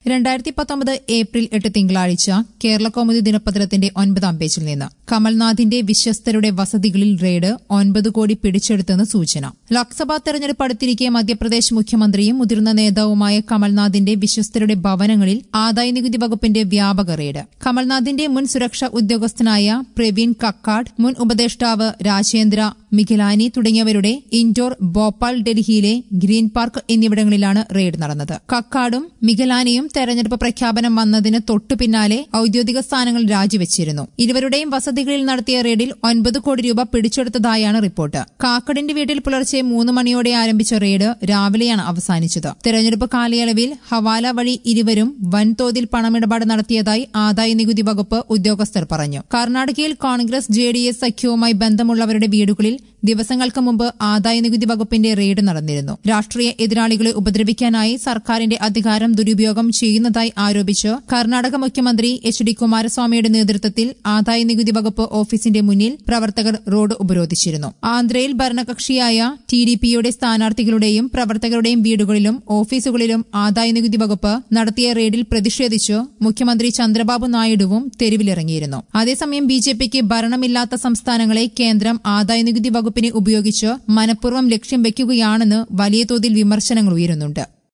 രണ്ടായിരത്തി പത്തൊമ്പത് ഏപ്രിൽ എട്ട് തിങ്കളാഴ്ച കേരള കൗമുദി ദിനപത്രത്തിന്റെ ഒൻപതാം പേജിൽ നിന്ന് കമൽനാഥിന്റെ വിശ്വസ്തരുടെ വസതികളിൽ റെയ്ഡ് ഒൻപത് കോടി പിടിച്ചെടുത്തെന്ന് സൂചന ലോക്സഭാ തെരഞ്ഞെടുപ്പ് അടുത്തിരിക്കെ മധ്യപ്രദേശ് മുഖ്യമന്ത്രിയും മുതിർന്ന നേതാവുമായ കമൽനാഥിന്റെ വിശ്വസ്തരുടെ ഭവനങ്ങളിൽ ആദായനികുതി വകുപ്പിന്റെ വ്യാപക റെയ്ഡ് കമൽനാഥിന്റെ മുൻ സുരക്ഷാ ഉദ്യോഗസ്ഥനായ പ്രവീൺ കക്കാട് മുൻ ഉപദേഷ്ടാവ് രാജേന്ദ്ര മിഖിലാനി തുടങ്ങിയവരുടെ ഇൻഡോർ ഭോപ്പാൽ ഡൽഹിയിലെ ഗ്രീൻ പാർക്ക് എന്നിവിടങ്ങളിലാണ് റെയ്ഡ് നടന്നത് കക്കാടും മിഖലാനിയും തെരഞ്ഞെടുപ്പ് പ്രഖ്യാപനം വന്നതിന് തൊട്ടു പിന്നാലെ ഔദ്യോഗിക സ്ഥാനങ്ങൾ രാജിവെച്ചിരുന്നു ഇരുവരുടെയും വസതികളിൽ നടത്തിയ റെയ്ഡിൽ ഒൻപത് കോടി രൂപ പിടിച്ചെടുത്തതായാണ് റിപ്പോർട്ട് കാക്കടിന്റെ വീട്ടിൽ പുലർച്ചെ മൂന്ന് മണിയോടെ ആരംഭിച്ച റെയ്ഡ് രാവിലെയാണ് അവസാനിച്ചത് തെരഞ്ഞെടുപ്പ് കാലയളവിൽ ഹവാല വഴി ഇരുവരും വൻതോതിൽ പണമിടപാട് നടത്തിയതായി ആദായനികുതി വകുപ്പ് ഉദ്യോഗസ്ഥർ പറഞ്ഞു കർണാടകയിൽ കോൺഗ്രസ് ജെ ഡി എസ് സഖ്യവുമായി ബന്ധമുള്ളവരുടെ വീടുകളിൽ ദിവസങ്ങൾക്ക് മുമ്പ് ആദായനികുതി വകുപ്പിന്റെ റെയ്ഡ് നടന്നിരുന്നു രാഷ്ട്രീയ എതിരാളികളെ ഉപദ്രവിക്കാനായി സർക്കാരിന്റെ അധികാരം ദുരുപയോഗം ചെയ്യുന്നതായി ആരോപിച്ച് കർണാടക മുഖ്യമന്ത്രി എച്ച് ഡി കുമാരസ്വാമിയുടെ നേതൃത്വത്തിൽ ആദായനികുതി വകുപ്പ് ഓഫീസിന്റെ മുന്നിൽ പ്രവർത്തകർ റോഡ് ഉപരോധിച്ചിരുന്നു ആന്ധ്രയിൽ ഭരണകക്ഷിയായ ടി ഡി പിയുടെ സ്ഥാനാർത്ഥികളുടെയും പ്രവർത്തകരുടെയും വീടുകളിലും ഓഫീസുകളിലും ആദായനികുതി വകുപ്പ് നടത്തിയ റെയ്ഡിൽ പ്രതിഷേധിച്ച് മുഖ്യമന്ത്രി ചന്ദ്രബാബു നായിഡുവും തെരുവിലിറങ്ങിയിരുന്നു അതേസമയം ബി ജെ പിക്ക് ഭരണമില്ലാത്ത സംസ്ഥാനങ്ങളെ കേന്ദ്രം ആദായനികുതി വകുപ്പിനെ ഉപയോഗിച്ച് മനഃപൂർവ്വം ലക്ഷ്യം വയ്ക്കുകയാണെന്ന് വലിയ തോതിൽ വിമർശനങ്ങൾ ഉയരുന്നുണ്ട്